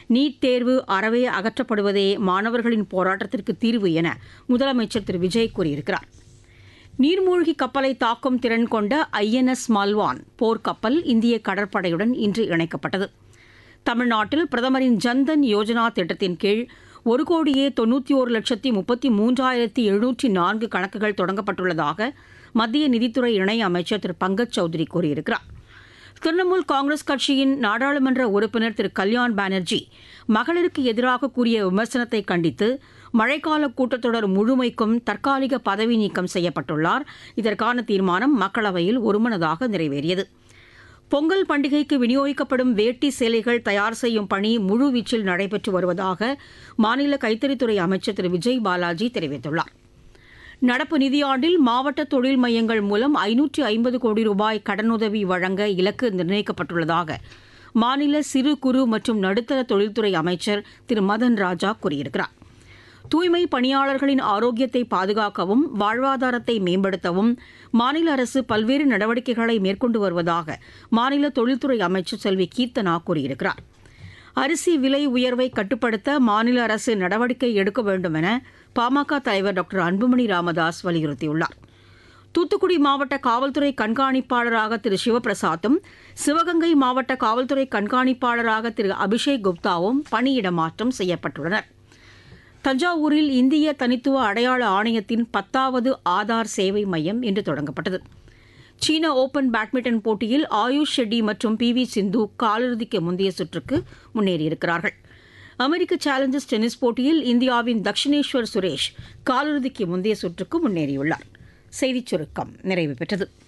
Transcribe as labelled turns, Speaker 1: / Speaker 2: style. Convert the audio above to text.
Speaker 1: NEET தேர்வு அறவே அகற்றப்படுவதே மாணவர்களின் போராட்டத்திற்கு தீர்வு என முதலமைச்சர் திரு விஜய் கூறியிருக்கிறார் நீர்மூழ்கி கப்பலை தாக்கும் திறன் கொண்ட ஐஎன்எஸ் மால்வான் போர்க்கப்பல் இந்திய கடற்படையுடன் இன்று இணைக்கப்பட்டது தமிழ்நாட்டில் பிரதமரின் ஜன்தன் யோஜனா திட்டத்தின் கீழ் ஒரு கோடியே தொன்னூற்றி ஒரு லட்சத்தி முப்பத்தி மூன்றாயிரத்தி எழுநூற்றி நான்கு கணக்குகள் தொடங்கப்பட்டுள்ளதாக மத்திய நிதித்துறை இணை அமைச்சர் திரு பங்கஜ் சௌத்ரி கூறியிருக்கிறார் திரிணாமுல் காங்கிரஸ் கட்சியின் நாடாளுமன்ற உறுப்பினர் திரு கல்யாண் பானர்ஜி மகளிருக்கு எதிராக கூறிய விமர்சனத்தை கண்டித்து மழைக்கால கூட்டத்தொடர் முழுமைக்கும் தற்காலிக பதவி நீக்கம் செய்யப்பட்டுள்ளார் இதற்கான தீர்மானம் மக்களவையில் ஒருமனதாக நிறைவேறியது பொங்கல் பண்டிகைக்கு விநியோகிக்கப்படும் வேட்டி சேலைகள் தயார் செய்யும் பணி முழுவீச்சில் நடைபெற்று வருவதாக மாநில கைத்தறித்துறை அமைச்சர் திரு விஜய் பாலாஜி தெரிவித்துள்ளார் நடப்பு நிதியாண்டில் மாவட்ட தொழில் மையங்கள் மூலம் ஐநூற்றி ஐம்பது கோடி ரூபாய் கடனுதவி வழங்க இலக்கு நிர்ணயிக்கப்பட்டுள்ளதாக மாநில சிறு குறு மற்றும் நடுத்தர தொழில்துறை அமைச்சர் திரு மதன் ராஜா கூறியிருக்கிறார் தூய்மை பணியாளர்களின் ஆரோக்கியத்தை பாதுகாக்கவும் வாழ்வாதாரத்தை மேம்படுத்தவும் மாநில அரசு பல்வேறு நடவடிக்கைகளை மேற்கொண்டு வருவதாக மாநில தொழில்துறை அமைச்சர் செல்வி கீர்த்தனா கூறியிருக்கிறார் அரிசி விலை உயர்வை கட்டுப்படுத்த மாநில அரசு நடவடிக்கை எடுக்க வேண்டும் என பாமக தலைவர் டாக்டர் அன்புமணி ராமதாஸ் வலியுறுத்தியுள்ளார் தூத்துக்குடி மாவட்ட காவல்துறை கண்காணிப்பாளராக திரு சிவபிரசாத்தும் சிவகங்கை மாவட்ட காவல்துறை கண்காணிப்பாளராக திரு அபிஷேக் குப்தாவும் பணியிட மாற்றம் செய்யப்பட்டுள்ளனர் தஞ்சாவூரில் இந்திய தனித்துவ அடையாள ஆணையத்தின் பத்தாவது ஆதார் சேவை மையம் இன்று தொடங்கப்பட்டது சீன ஓபன் பேட்மிண்டன் போட்டியில் ஆயுஷ் ஷெட்டி மற்றும் பி வி சிந்து காலிறுதிக்கு முந்தைய சுற்றுக்கு முன்னேறியிருக்கிறார்கள் அமெரிக்க சேலஞ்சர்ஸ் டென்னிஸ் போட்டியில் இந்தியாவின் தக்ஷினேஸ்வர் சுரேஷ் காலிறுதிக்கு முந்தைய சுற்றுக்கு முன்னேறியுள்ளார் செய்திச் சுருக்கம் நிறைவு பெற்றது